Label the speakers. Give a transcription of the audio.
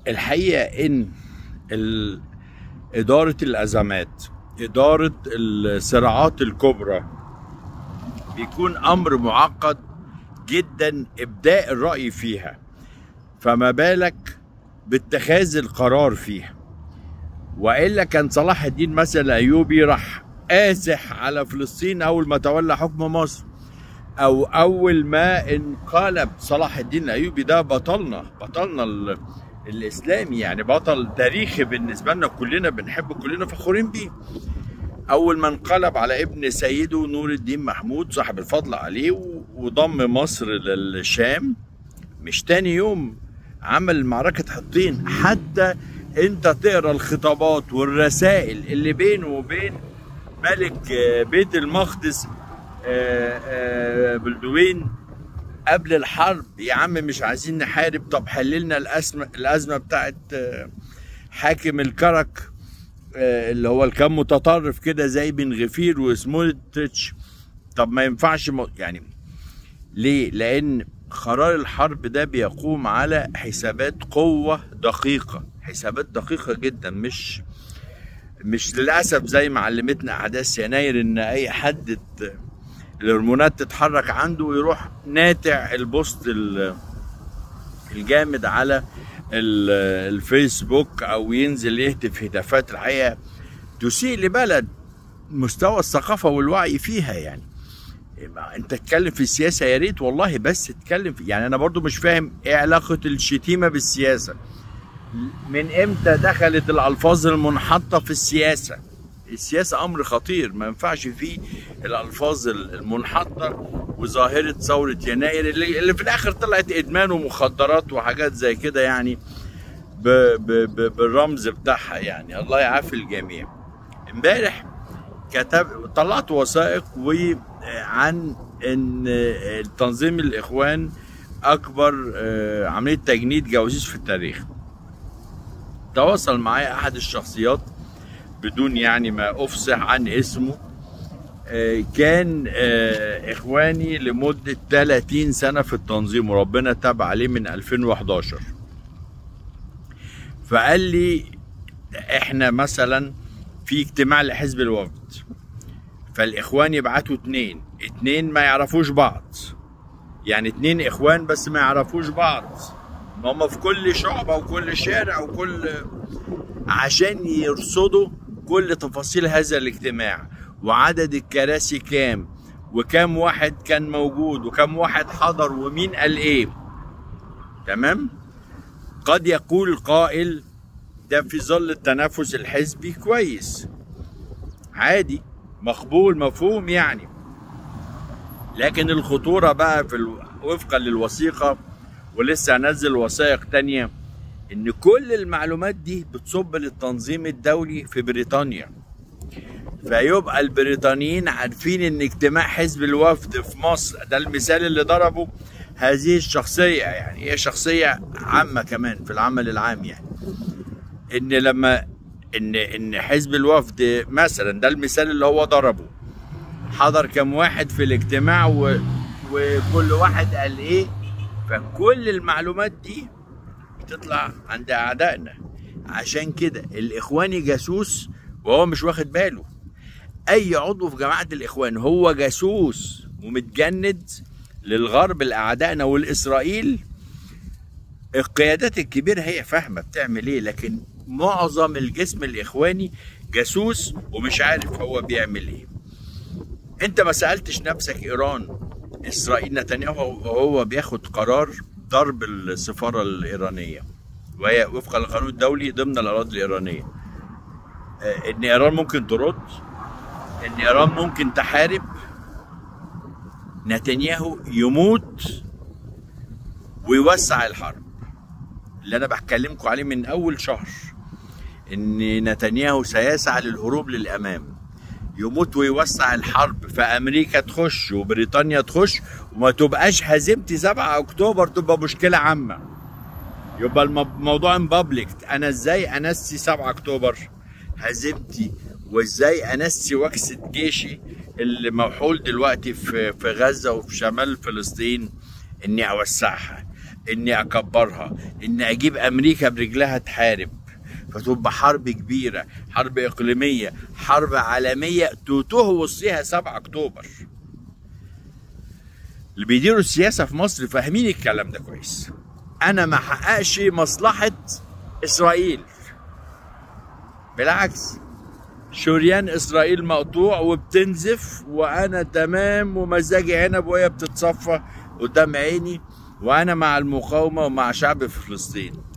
Speaker 1: الحقيقه ان ال- اداره الازمات اداره الصراعات الكبرى بيكون امر معقد جدا ابداء الراي فيها فما بالك باتخاذ القرار فيها والا كان صلاح الدين مثلا الايوبي راح قاسح على فلسطين اول ما تولى حكم مصر او اول ما انقلب صلاح الدين الايوبي ده بطلنا بطلنا ال- الاسلامي يعني بطل تاريخي بالنسبه لنا كلنا بنحبه كلنا فخورين بيه اول ما انقلب على ابن سيده نور الدين محمود صاحب الفضل عليه و- وضم مصر للشام مش تاني يوم عمل معركة حطين حتى انت تقرا الخطابات والرسائل اللي بينه وبين ملك آه، بيت المقدس آه، آه، بلدوين قبل الحرب يا عم مش عايزين نحارب طب حللنا الأزمة الأزمة بتاعت آه، حاكم الكرك آه، اللي هو اللي كان متطرف كده زي بن غفير وسمولتريتش طب ما ينفعش م- يعني ليه؟ لأن قرار الحرب ده بيقوم على حسابات قوة دقيقة حسابات دقيقة جدا مش مش للأسف زي ما علمتنا أحداث يناير إن أي حد ت- الهرمونات تتحرك عنده ويروح ناتع البوست ال- الجامد على ال- الفيسبوك أو ينزل يهتف هتافات الحقيقة تسيء لبلد مستوى الثقافة والوعي فيها يعني ما انت تتكلم في السياسه يا ريت والله بس تتكلم في يعني انا برضو مش فاهم ايه علاقه الشتيمه بالسياسه من امتى دخلت الالفاظ المنحطه في السياسه السياسه امر خطير ما ينفعش فيه الالفاظ المنحطه وظاهره ثوره يناير اللي, اللي في الاخر طلعت ادمان ومخدرات وحاجات زي كده يعني ب ب ب بالرمز بتاعها يعني الله يعافي الجميع امبارح كتب طلعت وثائق وعن ان تنظيم الاخوان اكبر آه، عمليه تجنيد جواسيس في التاريخ تواصل معايا احد الشخصيات بدون يعني ما افصح عن اسمه آه، كان آه، اخواني لمده 30 سنه في التنظيم وربنا تاب عليه من 2011 فقال لي احنا مثلا في اجتماع لحزب الوفد فالاخوان يبعتوا اتنين اتنين ما يعرفوش بعض يعني اتنين اخوان بس ما يعرفوش بعض ما هم في كل شعبة وكل شارع وكل عشان يرصدوا كل تفاصيل هذا الاجتماع وعدد الكراسي كام وكم واحد كان موجود وكم واحد حضر ومين قال ايه تمام قد يقول قائل ده في ظل التنافس الحزبي كويس عادي مقبول مفهوم يعني لكن الخطورة بقى في ال... وفقا للوثيقة ولسه هنزل وثائق تانية ان كل المعلومات دي بتصب للتنظيم الدولي في بريطانيا فيبقى البريطانيين عارفين ان اجتماع حزب الوفد في مصر ده المثال اللي ضربه هذه الشخصية يعني هي شخصية عامة كمان في العمل العام يعني ان لما ان ان حزب الوفد مثلا ده المثال اللي هو ضربه حضر كم واحد في الاجتماع و... وكل واحد قال ايه فكل المعلومات دي بتطلع عند اعدائنا عشان كده الاخواني جاسوس وهو مش واخد باله اي عضو في جماعه الاخوان هو جاسوس ومتجند للغرب لاعدائنا والاسرائيل القيادات الكبيره هي فاهمه بتعمل ايه لكن معظم الجسم الاخواني جاسوس ومش عارف هو بيعمل ايه انت ما سالتش نفسك ايران اسرائيل نتنياهو وهو بياخد قرار ضرب السفاره الايرانيه وهي وفقا للقانون الدولي ضمن الاراضي الايرانيه آه، ان ايران ممكن ترد ان ايران ممكن تحارب نتنياهو يموت ويوسع الحرب اللي انا بكلمكم عليه من اول شهر ان نتنياهو سيسعى للهروب للامام يموت ويوسع الحرب فامريكا تخش وبريطانيا تخش وما تبقاش هزيمتي 7 اكتوبر تبقى مشكله عامه يبقى الموضوع بابليك انا ازاي انسي 7 اكتوبر هزيمتي وازاي انسي وكسه جيشي اللي موحول دلوقتي في في غزه وفي شمال فلسطين اني اوسعها اني اكبرها اني اجيب امريكا برجلها تحارب فتبقى حرب كبيره حرب اقليميه حرب عالميه تتوه وسطها 7 اكتوبر اللي بيديروا السياسه في مصر فاهمين الكلام ده كويس انا ما حققش مصلحه اسرائيل بالعكس شريان اسرائيل مقطوع وبتنزف وانا تمام ومزاجي عنب وهي بتتصفى قدام عيني وانا مع المقاومه ومع شعب فلسطين